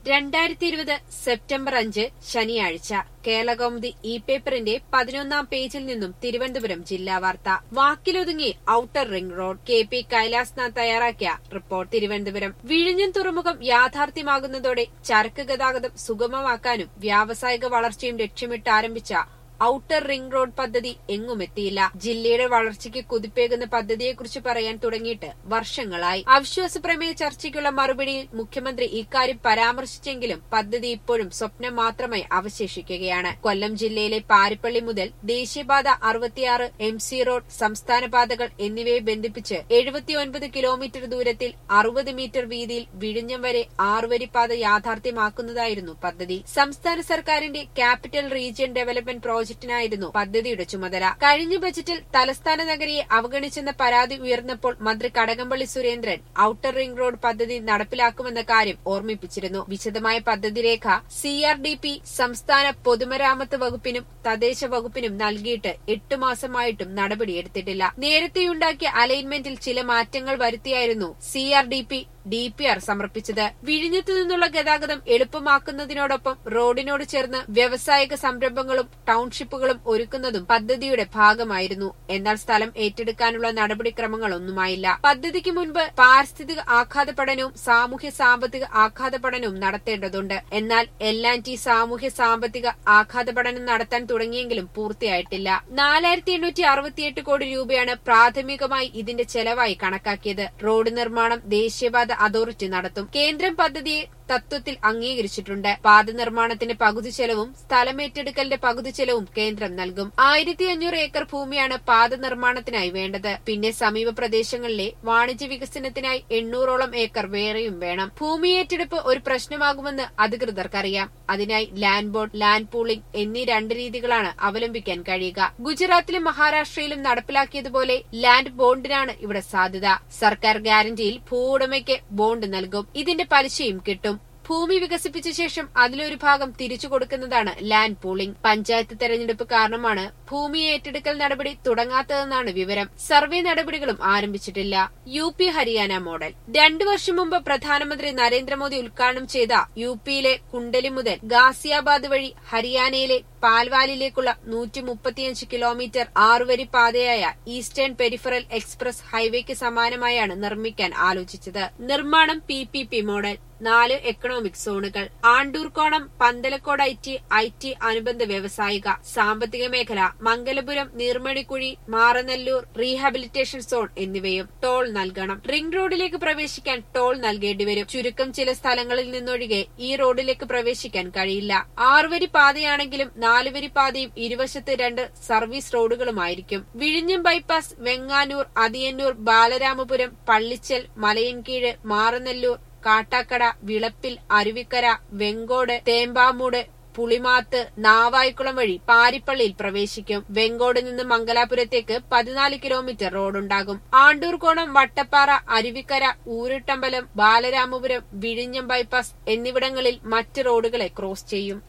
രണ്ടായിരത്തി ഇരുപത് സെപ്റ്റംബർ അഞ്ച് ശനിയാഴ്ച കേരളകൗമുദി ഇ പേപ്പറിന്റെ പതിനൊന്നാം പേജിൽ നിന്നും തിരുവനന്തപുരം ജില്ലാ വാർത്ത വാക്കിലൊതുങ്ങി outer ring road K P Kailasnath തയ്യാറാക്കിയ റിപ്പോർട്ട് തിരുവനന്തപുരം വിഴിഞ്ഞം തുറമുഖം യാഥാർത്ഥ്യമാകുന്നതോടെ ചരക്ക് ഗതാഗതം സുഗമമാക്കാനും വ്യാവസായിക വളർച്ചയും ലക്ഷ്യമിട്ട് ആരംഭിച്ച ഔട്ടർ റിംഗ് റോഡ് പദ്ധതി എങ്ങുമെത്തിയില്ല ജില്ലയുടെ വളർച്ചയ്ക്ക് കുതിപ്പേകുന്ന പദ്ധതിയെക്കുറിച്ച് പറയാൻ തുടങ്ങിയിട്ട് വർഷങ്ങളായി അവിശ്വാസ പ്രമേയ ചർച്ചയ്ക്കുള്ള മറുപടിയിൽ മുഖ്യമന്ത്രി ഇക്കാര്യം പരാമർശിച്ചെങ്കിലും പദ്ധതി ഇപ്പോഴും സ്വപ്നം മാത്രമായി അവശേഷിക്കുകയാണ് കൊല്ലം ജില്ലയിലെ പാരിപ്പള്ളി മുതൽ ദേശീയപാത അറുപത്തിയാറ് എം സി റോഡ് സംസ്ഥാന പാതകൾ എന്നിവയെ ബന്ധിപ്പിച്ച് എഴുപത്തിയൊൻപത് കിലോമീറ്റർ ദൂരത്തിൽ അറുപത് മീറ്റർ വീതിയിൽ വിഴിഞ്ഞം വരെ ആറുവരിപ്പാത യാഥാർത്ഥ്യമാക്കുന്നതായിരുന്നു പദ്ധതി സംസ്ഥാന സർക്കാരിന്റെ ക്യാപിറ്റൽ റീജിയൻ ഡെവലപ്മെന്റ് പ്രോജക്ടിനായിരുന്നു പദ്ധതിയുടെ ചുമതല കഴിഞ്ഞ ബജറ്റിൽ തലസ്ഥാന നഗരിയെ അവഗണിച്ചെന്ന പരാതി ഉയർന്നപ്പോൾ മന്ത്രി Kadakampally Surendran outer ring road പദ്ധതി നടപ്പിലാക്കുമെന്ന കാര്യം ഓർമ്മിപ്പിച്ചിരുന്നു വിശദമായ പദ്ധതി രേഖ സി ആർ ഡി പി സംസ്ഥാന പൊതുമരാമത്ത് വകുപ്പിനും തദ്ദേശ വകുപ്പിനും നൽകിയിട്ട് എട്ടു മാസമായിട്ടും നടപടിയെടുത്തിട്ടില്ല നേരത്തെയുണ്ടാക്കിയ അലൈൻമെന്റിൽ ചില മാറ്റങ്ങൾ വരുത്തിയായിരുന്നു C R D P D P R സമർപ്പിച്ചത് വിഴിഞ്ഞത്തു നിന്നുള്ള ഗതാഗതം എളുപ്പമാക്കുന്നതിനോടൊപ്പം റോഡിനോട് ചേർന്ന് വ്യാവസായിക സംരംഭങ്ങളും ടൌൺഷിപ്പുകളും ഒരുക്കുന്നതും പദ്ധതിയുടെ ഭാഗമായിരുന്നു എന്നാൽ സ്ഥലം ഏറ്റെടുക്കാനുള്ള നടപടിക്രമങ്ങളൊന്നുമായില്ല പദ്ധതിക്ക് മുൻപ് പാരിസ്ഥിതിക ആഘാത പഠനവും സാമൂഹ്യ സാമ്പത്തിക ആഘാത പഠനവും നടത്തേണ്ടതുണ്ട് എന്നാൽ എൽ ആൻഡ് ടി സാമൂഹ്യ സാമ്പത്തിക ആഘാത പഠനം നടത്താൻ തുടങ്ങിയെങ്കിലും പൂർത്തിയായിട്ടില്ല നാലായിരത്തി എണ്ണൂറ്റി അറുപത്തിയെട്ട് കോടി രൂപയാണ് പ്രാഥമികമായി ഇതിന്റെ ചെലവായി കണക്കാക്കിയത് റോഡ് നിർമ്മാണം ദേശീയപാത അതോറിറ്റി നടത്തും കേന്ദ്രം പദ്ധതിയെ തത്വത്തിൽ അംഗീകരിച്ചിട്ടുണ്ട് പാത നിർമ്മാണത്തിന്റെ പകുതി ചെലവും സ്ഥലമേറ്റെടുക്കലിന്റെ പകുതി ചെലവും കേന്ദ്രം നൽകും ആയിരത്തി അഞ്ഞൂറ് ഏക്കർ ഭൂമിയാണ് പാത നിർമ്മാണത്തിനായി വേണ്ടത് പിന്നെ സമീപ പ്രദേശങ്ങളിലെ വാണിജ്യ വികസനത്തിനായി എണ്ണൂറോളം ഏക്കർ വേറെയും വേണം ഭൂമി ഏറ്റെടുപ്പ് ഒരു പ്രശ്നമാകുമെന്ന് അധികൃതർക്കറിയാം അതിനായി ലാൻഡ് ബോർഡ് ലാൻഡ് പൂളിംഗ് എന്നീ രണ്ട് രീതികളാണ് അവലംബിക്കാൻ കഴിയുക ഗുജറാത്തിലും മഹാരാഷ്ട്രയിലും നടപ്പിലാക്കിയതുപോലെ ലാൻഡ് ബോണ്ടിനാണ് ഇവിടെ സാധ്യത സർക്കാർ ഗ്യാരണ്ടിയിൽ ഭൂവുടമയ്ക്ക് ബോണ്ട് നൽകും ഇതിന്റെ പലിശയും കിട്ടും ഭൂമി വികസിപ്പിച്ച ശേഷം അതിലൊരു ഭാഗം തിരിച്ചു കൊടുക്കുന്നതാണ് ലാൻഡ് പൂളിംഗ് പഞ്ചായത്ത് തെരഞ്ഞെടുപ്പ് കാരണമാണ് ഭൂമി ഏറ്റെടുക്കൽ നടപടി തുടങ്ങാത്തതെന്നാണ് വിവരം സർവേ നടപടികളും ആരംഭിച്ചിട്ടില്ല യു പി ഹരിയാന മോഡൽ രണ്ടു വർഷം മുമ്പ് പ്രധാനമന്ത്രി നരേന്ദ്രമോദി ഉദ്ഘാടനം ചെയ്ത യു പിയിലെ കുണ്ടലി മുതൽ ഗാസിയാബാദ് വഴി ഹരിയാനയിലെ പാൽവാലിലേക്കുള്ള നൂറ്റി മുപ്പത്തിയഞ്ച് കിലോമീറ്റർ ആറുവരി പാതയായ ഈസ്റ്റേൺ പെരിഫറൽ എക്സ്പ്രസ് ഹൈവേക്ക് സമാനമായാണ് നിർമ്മിക്കാൻ ആലോചിച്ചത് നിർമ്മാണം പി പി പി മോഡൽ നാല് എക്കണോമിക് സോണുകൾ Andoorkonam Panthalacode I T I T അനുബന്ധ വ്യവസായിക സാമ്പത്തിക മേഖല മംഗലപുരം നീർമണിക്കുഴി മാറനല്ലൂർ റീഹാബിലിറ്റേഷൻ സോൺ എന്നിവയും ടോൾ നൽകണം റിംഗ് റോഡിലേക്ക് പ്രവേശിക്കാൻ ടോൾ നൽകേണ്ടി വരും ചുരുക്കം ചില സ്ഥലങ്ങളിൽ നിന്നൊഴികെ ഈ റോഡിലേക്ക് പ്രവേശിക്കാൻ കഴിയില്ല ആറുവരി പാതയാണെങ്കിലും നാലുവരി പാതയും ഇരുവശത്ത് രണ്ട് സർവീസ് റോഡുകളുമായിരിക്കും വിഴിഞ്ഞം ബൈപ്പാസ് വെങ്ങാനൂർ അതിയന്നൂർ ബാലരാമപുരം പള്ളിച്ചൽ മലയൻകീഴ് മാറനല്ലൂർ കാട്ടാക്കട വിളപ്പിൽ അരുവിക്കര വെങ്കോട് തേമ്പാമൂട് പുളിമാത്ത് നാവായിക്കുളം വഴി പാരിപ്പള്ളിയിൽ പ്രവേശിക്കും വെങ്കോട് നിന്ന് മംഗലാപുരത്തേക്ക് പതിനാല് കിലോമീറ്റർ റോഡുണ്ടാകും ആണ്ടൂർകോണം വട്ടപ്പാറ അരുവിക്കര ഊരുട്ടമ്പലം ബാലരാമപുരം വിഴിഞ്ഞം ബൈപ്പാസ് എന്നിവിടങ്ങളിൽ മറ്റ് റോഡുകളെ ക്രോസ് ചെയ്യും